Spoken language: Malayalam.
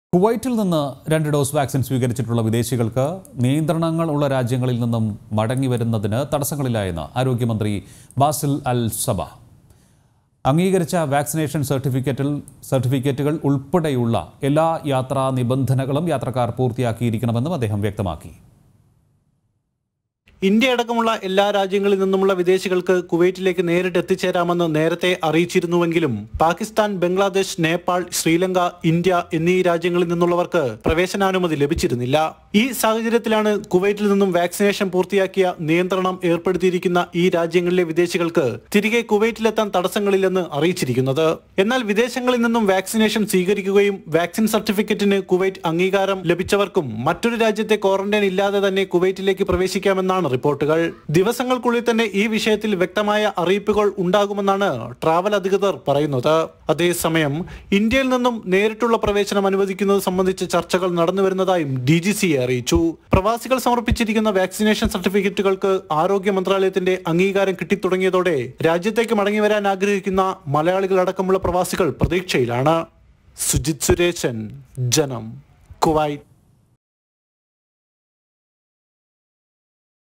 കുവൈറ്റിൽ നിന്ന് രണ്ട് ഡോസ് വാക്സിൻ സ്വീകരിച്ചിട്ടുള്ള വിദേശികൾക്ക് നിയന്ത്രണങ്ങൾ ഉള്ള രാജ്യങ്ങളിൽ നിന്നും മടങ്ങി വരുന്നതിന് തടസ്സങ്ങളില്ലായെന്ന് ആരോഗ്യമന്ത്രി ബാസിൽ അൽ സബ അംഗീകരിച്ച വാക്സിനേഷൻ സർട്ടിഫിക്കറ്റിൽ സർട്ടിഫിക്കറ്റുകൾ ഉൾപ്പെടെയുള്ള എല്ലാ യാത്രാ നിബന്ധനകളും യാത്രക്കാർ പൂർത്തിയാക്കിയിരിക്കണമെന്നും അദ്ദേഹം വ്യക്തമാക്കി ഇന്ത്യ അടക്കമുള്ള എല്ലാ രാജ്യങ്ങളിൽ നിന്നുമുള്ള വിദേശികൾക്ക് കുവൈറ്റിലേക്ക് നേരിട്ട് എത്തിച്ചേരാമെന്ന് നേരത്തെ അറിയിച്ചിരുന്നുവെങ്കിലും പാകിസ്ഥാൻ ബംഗ്ലാദേശ് നേപ്പാൾ ശ്രീലങ്ക ഇന്ത്യ എന്നീ രാജ്യങ്ങളിൽ നിന്നുള്ളവർക്ക് പ്രവേശനാനുമതി ലഭിച്ചിരുന്നില്ല ഈ സാഹചര്യത്തിലാണ് കുവൈറ്റിൽ നിന്നും വാക്സിനേഷൻ പൂർത്തിയാക്കിയ നിയന്ത്രണം ഏർപ്പെടുത്തിയിരിക്കുന്ന ഈ രാജ്യങ്ങളിലെ വിദേശികൾക്ക് തിരികെ കുവൈറ്റിലെത്താൻ തടസ്സങ്ങളില്ലെന്ന് അറിയിച്ചിരിക്കുന്നത് എന്നാൽ വിദേശങ്ങളിൽ നിന്നും വാക്സിനേഷൻ സ്വീകരിക്കുകയും വാക്സിൻ സർട്ടിഫിക്കറ്റിന് കുവൈറ്റ് അംഗീകാരം ലഭിച്ചവർക്കും മറ്റൊരു രാജ്യത്തെ ക്വാറന്റൈൻ ഇല്ലാതെ തന്നെ കുവൈറ്റിലേക്ക് പ്രവേശിക്കാമെന്നാണ് റിപ്പോർട്ടുകൾ ദിവസങ്ങൾക്കുള്ളിൽ തന്നെ ഈ വിഷയത്തിൽ വ്യക്തമായ അറിയിപ്പുകൾ ഉണ്ടാകുമെന്നാണ് ട്രാവൽ അധികൃതർ പറയുന്നത് അതേസമയം ഇന്ത്യയിൽ നിന്നും നേരിട്ടുള്ള പ്രവേശനം അനുവദിക്കുന്നത് സംബന്ധിച്ച ചർച്ചകൾ നടന്നു വരുന്നതായും ഡി ജി സി അറിയിച്ചു പ്രവാസികൾ സമർപ്പിച്ചിരിക്കുന്ന വാക്സിനേഷൻ സർട്ടിഫിക്കറ്റുകൾക്ക് ആരോഗ്യ മന്ത്രാലയത്തിന്റെ അംഗീകാരം കിട്ടിത്തുടങ്ങിയതോടെ രാജ്യത്തേക്ക് മടങ്ങി വരാൻ ആഗ്രഹിക്കുന്ന മലയാളികൾ അടക്കമുള്ള പ്രവാസികൾ പ്രതീക്ഷയിലാണ് സുജിത് സുരേശൻ ജനം കുവൈറ്റ്